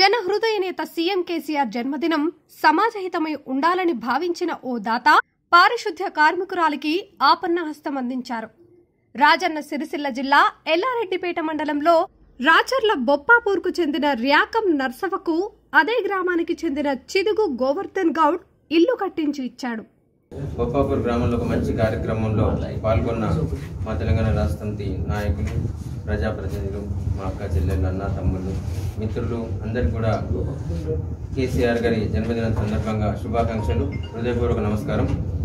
జన హృదయ నేత సీఎం కేసీఆర్ జన్మదినం సమాజహితమై ఉండాలని భావించిన ఓ దాత పారిశుద్ధ్య కార్మికురాలికి ఆపన్న హస్తం అందించారు రాజన్న సిరిసిల్ల జిల్లా ఎల్లారెడ్డిపేట మండలంలో రాచర్ల బొప్పాపూర్కు చెందిన ర్యాకం నర్సవకు అదే గ్రామానికి చెందిన చిదుగు గోవర్ధన్ గౌడ్ ఇల్లు కట్టించి ఇచ్చాడు బొప్పాపూర్ గ్రామంలో ఒక మంచి కార్యక్రమంలో పాల్గొన్న మా తెలంగాణ రాష్ట్రంతి నాయకులు ప్రజాప్రతినిధులు మా అక్క చెల్లెళ్ళు అన్న తమ్ముళ్ళు మిత్రులు అందరికీ కూడా కేసీఆర్ గారి జన్మదినం సందర్భంగా శుభాకాంక్షలు హృదయపూర్వక నమస్కారం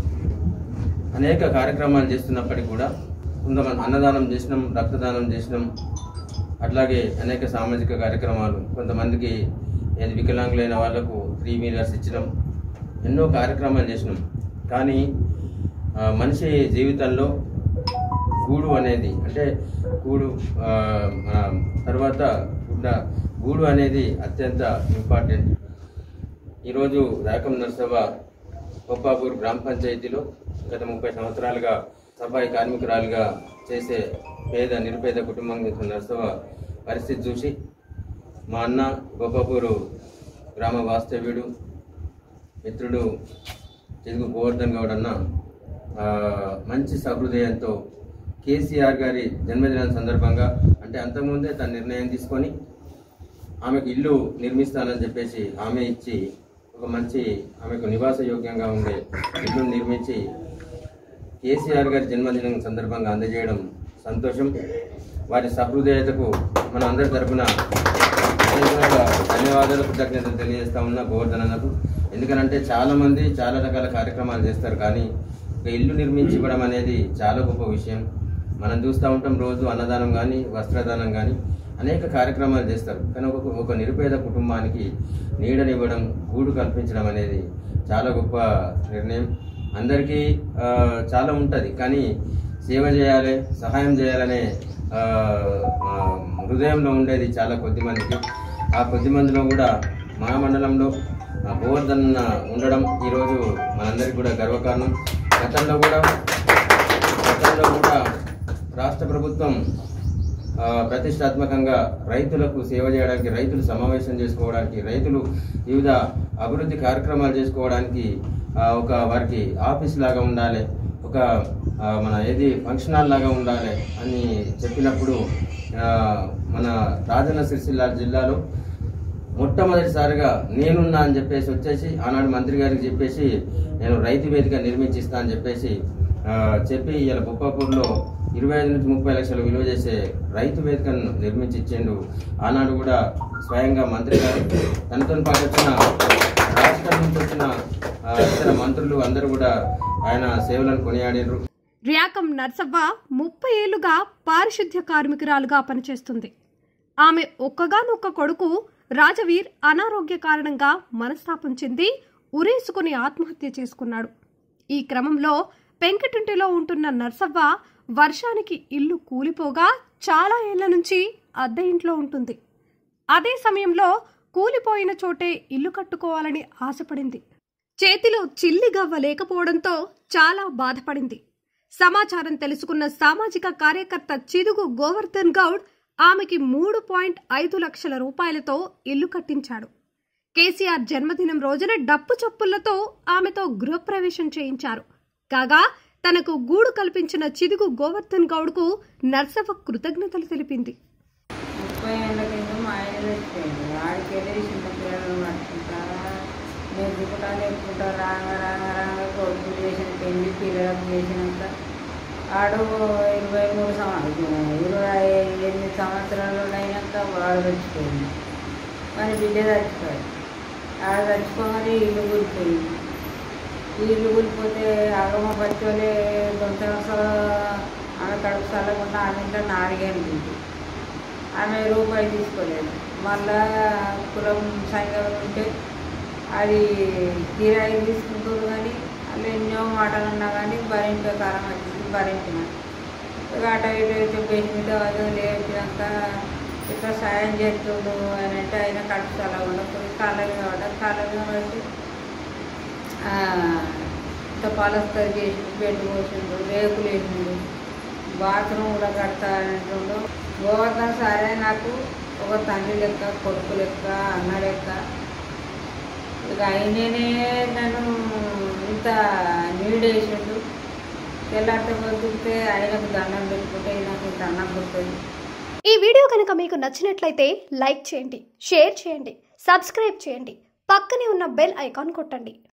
అనేక కార్యక్రమాలు చేస్తున్నప్పటికీ కూడా కొంతమంది అన్నదానం చేసినాం రక్తదానం చేసినాం అట్లాగే అనేక సామాజిక కార్యక్రమాలు కొంతమందికి ఏది వికలాంగులైన వాళ్లకు త్రీ వీలర్స్ ఇచ్చడం ఎన్నో కార్యక్రమాలు చేసినాం కానీ ఆ, మనిషి జీవితంలో గూడు అనేది అంటే గూడు ఆ, ఆ, తర్వాత గుడ్డ గూడు అనేది అత్యంత ఇంపార్టెంట్ ఈరోజు రాకం నర్సభ బొప్పాపూర్ గ్రామ పంచాయతీలో గత ముప్పై సంవత్సరాలుగా సఫాయి కార్మికురాలుగా చేసే పేద నిరుపేద కుటుంబం నర్సవ పరిస్థితి చూసి మా అన్న బొప్పాపూరు గ్రామ వాస్తవ్యుడు మిత్రుడు తెలుగు గోవర్ధన్ గౌడ్ అన్న ఆ, మంచి సహృదయంతో కేసీఆర్ గారి జన్మదినం సందర్భంగా అంటే అంతకుముందే తన నిర్ణయం తీసుకొని ఆమెకు ఇల్లు నిర్మిస్తానని చెప్పేసి ఆమె ఇచ్చి ఒక మంచి ఆమెకు నివాస యోగ్యంగా ఉండే ఇల్లు నిర్మించి కేసీఆర్ గారి జన్మదినం సందర్భంగా అందజేయడం సంతోషం వారి సహృదయతకు మన అందరి తరపున ప్రత్యేకంగా ధన్యవాదాలు కృతజ్ఞతలు తెలియజేస్తా ఉన్నా గోవర్ధన్ అన్నకు ఎందుకనంటే చాలా మంది చాలా రకాల కార్యక్రమాలు చేస్తారు కానీ ఒక ఇల్లు నిర్మించి ఇవ్వడం అనేది చాలా గొప్ప విషయం మనం చూస్తూ ఉంటాం రోజు అన్నదానం కానీ వస్త్రదానం కానీ అనేక కార్యక్రమాలు చేస్తారు కానీ ఒక ఒక నిరుపేద కుటుంబానికి నీడనివ్వడం గూడు కల్పించడం అనేది చాలా గొప్ప నిర్ణయం అందరికీ ఆ, చాలా ఉంటుంది కానీ సేవ చేయాలి సహాయం చేయాలనే ఆ, ఆ, హృదయంలో ఉండేది చాలా కొద్ది మందికి ఆ కొద్ది మందిలో కూడా మా మండలంలో ఆ, గోవర్ధన్ ఉండడం ఈరోజు మనందరికీ కూడా గర్వకారణం గతంలో కూడా గతంలో కూడా రాష్ట్ర ప్రభుత్వం ఆ, ప్రతిష్టాత్మకంగా రైతులకు సేవ చేయడానికి రైతులు సమావేశం చేసుకోవడానికి రైతులు వివిధ అభివృద్ధి కార్యక్రమాలు చేసుకోవడానికి ఆ, ఒక వారికి ఆఫీస్ లాగా ఉండాలి ఒక ఆ, మన ఏది ఫంక్షన్ హాల్ లాగా ఉండాలి అని చెప్పినప్పుడు ఆ, మన రాజన్న సిరిసిల్ల జిల్లాలో మొట్టమొదటిసారిగా నేనున్నా అని చెప్పేసి వచ్చేసి ఆనాడు మంత్రి గారికి చెప్పేసి నేను రైతు వేదిక నిర్మించిస్తా అని చెప్పేసి ఆ, చెప్పి ఇలా బొప్పాపూర్లో ఇరవై ఐదు నుంచి ముప్పై లక్షలు విలువ చేసే రైతు వేదికను నిర్మించి ఇచ్చిండు ఆనాడు కూడా స్వయంగా మంత్రి గారు తనతో పాటు వచ్చిన రాష్ట్రం నుంచి వచ్చిన ఆ, ఇతర మంత్రులు అందరూ కూడా ఆయన సేవలను కొనియాడినారు ర్యాకం నర్సవ్వ ముప్పై ఏళ్లుగా పారిశుద్ధ్య కార్మికురాలుగా పనిచేస్తుంది ఆమె ఒక్కగానొక్క కొడుకు రాజవీర్ అనారోగ్య కారణంగా మనస్తాపం చెంది ఉరేసుకుని ఆత్మహత్య చేసుకున్నాడు ఈ క్రమంలో పెంకటింటిలో ఉంటున్న నర్సవ్వ వర్షానికి ఇల్లు కూలిపోగా చాలా ఏళ్ల నుంచి అద్దె ఇంట్లో ఉంటుంది అదే సమయంలో కూలిపోయిన చోటే ఇల్లు కట్టుకోవాలని ఆశపడింది చేతిలో చిల్లి గవ్వ లేకపోవడంతో చాలా బాధపడింది సమాచారం తెలుసుకున్న సామాజిక కార్యకర్త చిదుగు గోవర్ధన్ గౌడ్ ఆమెకి మూడు పాయింట్ ఐదు లక్షల రూపాయలతో ఇల్లు కట్టించాడు కేసీఆర్ జన్మదినం రోజున డప్పు చప్పులతో ఆమెతో గృహప్రవేశం చేయించారు కాగా తనకు గూడు కల్పించిన చిదుగు గోవర్ధన్ గౌడ్కు నర్సవ్వ కృతజ్ఞతలు తెలిపింది ముప్పై ఏళ్ళ కింద మా ఆయన చచ్చిపోయింది ఆడికి వెళ్ళి చిన్న పిల్లలను పట్టుకుంటా నెగ్గుకుంటా నెగ్గుకుంటా రాంగ రాంగ రాంగ కొడుకు చేసిన పెళ్లి పిల్లలకు చేసినాక ఆడు ఇరవై మూడు సంవత్సరాలు ఇరవై ఎనిమిది సంవత్సరాలు అయినాక వాడు చచ్చిపోయింది మరి బిడ్డ చచ్చిపోయింది ఆడ చచ్చిపోగానే ఇల్లు కూలిపోయింది ఈ ఇల్లు కూలిపోతే అగమ పచ్చోలే దొంత ఆమె కడుపు చల్లకుండా ఆమె ఇంట్లో నాలుగేళ్ళు ఆమె రూపాయి తీసుకోలేదు మళ్ళా కులం సంఘం ఉంటే అది కిరాయి తీసుకుంటారు కానీ వాళ్ళు ఎన్నో మాటలు ఉన్నా కానీ భరించే కాలం వచ్చింది భరించిన ఇక అట ఇటు చెప్పేసి మీద అది లేపినాక ఇట్లా సాయం చేస్తుండు అని అంటే ఆయన కడుపు చాలా ఉండదు కాళ్ళ మీద పడ్డ కాళ్ళ మీద పడితే ఆ, ఇంత పలస్తరి చేసి బెడ్ పోసిండు రేకులు వేసిండు బాత్రూమ్ కూడా కడతా అంటుండు గోవర్ధన్ సరే నాకు ఒక తండ్రి లెక్క కొడుకు లెక్క అన్న లెక్క ఇక ఆయననే నన్ను ఇంత నీడేసిండు తెల్లారితే బతుకుతే ఆయనకు దండం పెట్టుకుంటే నాకు ఇంత అన్నం పుడుతుంది ఈ వీడియో కనుక మీకు నచ్చినట్లయితే లైక్ చేయండి షేర్ చేయండి సబ్స్క్రైబ్ చేయండి పక్కనే ఉన్న బెల్ ఐకాన్ కొట్టండి